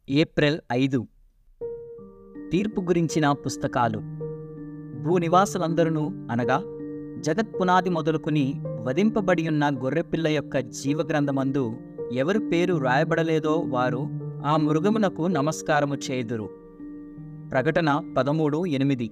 April ఐదు తీర్పు గురించిన పుస్తకాలు భూనివాసులందరూ అనగా జగత్పునాది మొదలుకుని వధింపబడి ఉన్న గొర్రెపిల్ల యొక్క జీవగ్రంథమందు ఎవరి పేరు రాయబడలేదో వారు ఆ మృగమునకు నమస్కారము చేయుదురు ప్రకటన పదమూడు ఎనిమిది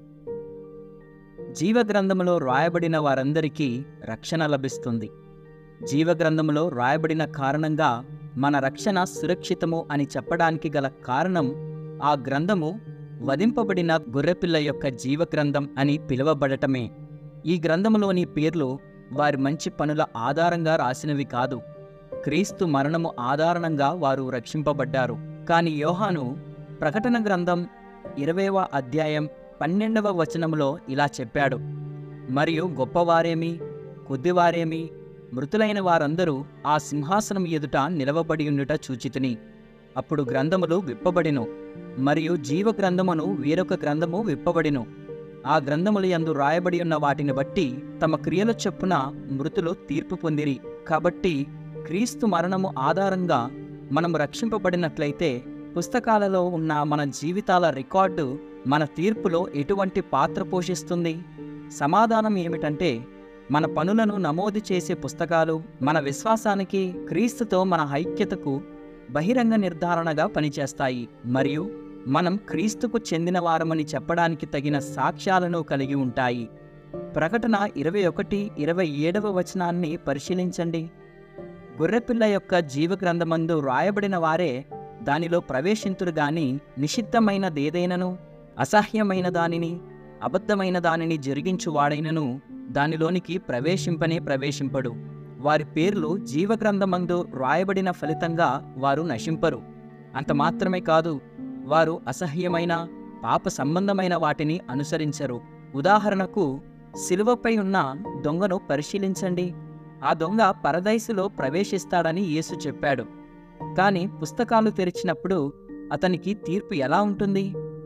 జీవగ్రంథములో రాయబడిన వారందరికీ రక్షణ లభిస్తుంది జీవగ్రంథములో రాయబడిన కారణంగా మన రక్షణ సురక్షితము అని చెప్పడానికి గల కారణం ఆ గ్రంథము వధింపబడిన గొర్రెపిల్ల యొక్క జీవగ్రంథం అని పిలువబడటమే ఈ గ్రంథములోని పేర్లు వారి మంచి పనుల ఆధారంగా రాసినవి కాదు క్రీస్తు మరణము ఆధారణంగా వారు రక్షింపబడ్డారు కాని యోహాను ప్రకటన గ్రంథం ఇరవైవ అధ్యాయం పన్నెండవ వచనములో ఇలా చెప్పాడు మరియు గొప్పవారేమి కొద్దివారేమి మృతులైన వారందరూ ఆ సింహాసనం ఎదుట నిలవబడి ఉండుట చూచితిని అప్పుడు గ్రంథములు విప్పబడిను మరియు జీవ గ్రంథమును వేరొక గ్రంథము విప్పబడిను ఆ గ్రంథములు యందు రాయబడి ఉన్న వాటిని బట్టి తమ క్రియల చొప్పున మృతులు తీర్పు పొందిరి కాబట్టి క్రీస్తు మరణము ఆధారంగా మనము రక్షింపబడినట్లయితే పుస్తకాలలో ఉన్న మన జీవితాల రికార్డు మన తీర్పులో ఎటువంటి పాత్ర పోషిస్తుంది సమాధానం ఏమిటంటే మన పనులను నమోదు చేసే పుస్తకాలు మన విశ్వాసానికి క్రీస్తుతో మన ఐక్యతకు బహిరంగ నిర్ధారణగా పనిచేస్తాయి మరియు మనం క్రీస్తుకు చెందిన వారమని చెప్పడానికి తగిన సాక్ష్యాలను కలిగి ఉంటాయి ప్రకటన ఇరవై ఒకటి ఇరవై ఏడవ వచనాన్ని పరిశీలించండి గొర్రెపిల్ల యొక్క జీవగ్రంథమందు రాయబడిన వారే దానిలో ప్రవేశింతురు గాని నిషిద్ధమైనదేదైనను అసహ్యమైన దానిని అబద్ధమైన దానిని జరిగించువాడైనను దానిలోనికి ప్రవేశింపనే ప్రవేశింపడు వారి పేర్లు జీవగ్రంథమందు రాయబడిన ఫలితంగా వారు నశింపరు అంత మాత్రమే కాదు వారు అసహ్యమైన పాప సంబంధమైన వాటిని అనుసరించరు ఉదాహరణకు సిలువపై ఉన్న దొంగను పరిశీలించండి ఆ దొంగ పరదైసులో ప్రవేశిస్తాడని యేసు చెప్పాడు కానీ పుస్తకాలు తెరిచినప్పుడు అతనికి తీర్పు ఎలా ఉంటుంది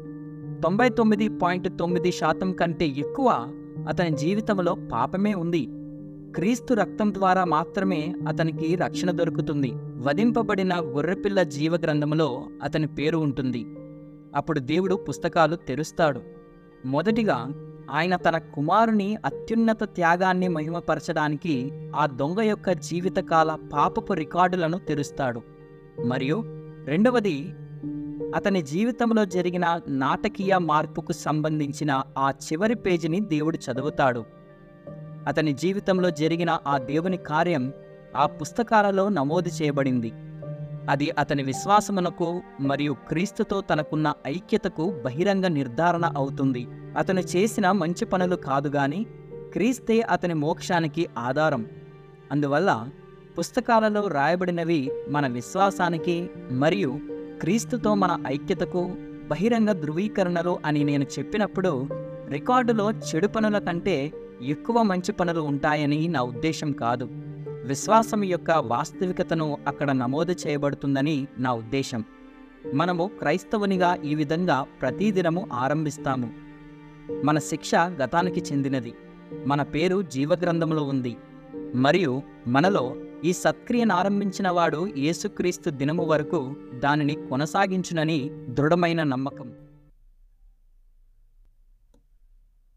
తొంభై తొమ్మిది పాయింట్ తొమ్మిది శాతం కంటే ఎక్కువ అతని జీవితంలో పాపమే ఉంది క్రీస్తు రక్తం ద్వారా మాత్రమే అతనికి రక్షణ దొరుకుతుంది వధింపబడిన గొర్రెపిల్ల జీవ గ్రంథములో అతని పేరు ఉంటుంది అప్పుడు దేవుడు పుస్తకాలు తెరుస్తాడు మొదటిగా ఆయన తన కుమారుని అత్యున్నత త్యాగాన్ని మహిమపరచడానికి ఆ దొంగ యొక్క జీవితకాల పాపపు రికార్డులను తెరుస్తాడు మరియు రెండవది అతని జీవితంలో జరిగిన నాటకీయ మార్పుకు సంబంధించిన ఆ చివరి పేజీని దేవుడు చదువుతాడు అతని జీవితంలో జరిగిన ఆ దేవుని కార్యం ఆ పుస్తకాలలో నమోదు చేయబడింది అది అతని విశ్వాసమునకు మరియు క్రీస్తుతో తనకున్న ఐక్యతకు బహిరంగ నిర్ధారణ అవుతుంది అతను చేసిన మంచి పనులు కాదు గాని క్రీస్తే అతని మోక్షానికి ఆధారం అందువల్ల పుస్తకాలలో రాయబడినవి మన విశ్వాసానికి మరియు క్రీస్తుతో మన ఐక్యతకు బహిరంగ ధృవీకరణలు అని నేను చెప్పినప్పుడు రికార్డులో చెడు పనుల కంటే ఎక్కువ మంచి పనులు ఉంటాయని నా ఉద్దేశం కాదు విశ్వాసం యొక్క వాస్తవికతను అక్కడ నమోదు చేయబడుతుందని నా ఉద్దేశం మనము క్రైస్తవునిగా ఈ విధంగా ప్రతిదినము ఆరంభిస్తాము మన శిక్ష గతానికి చెందినది మన పేరు జీవగ్రంథంలో ఉంది మరియు మనలో ఈ సత్క్రియను ఆరంభించిన వాడు యేసుక్రీస్తు దినము వరకు దానిని కొనసాగించునని దృఢమైన నమ్మకం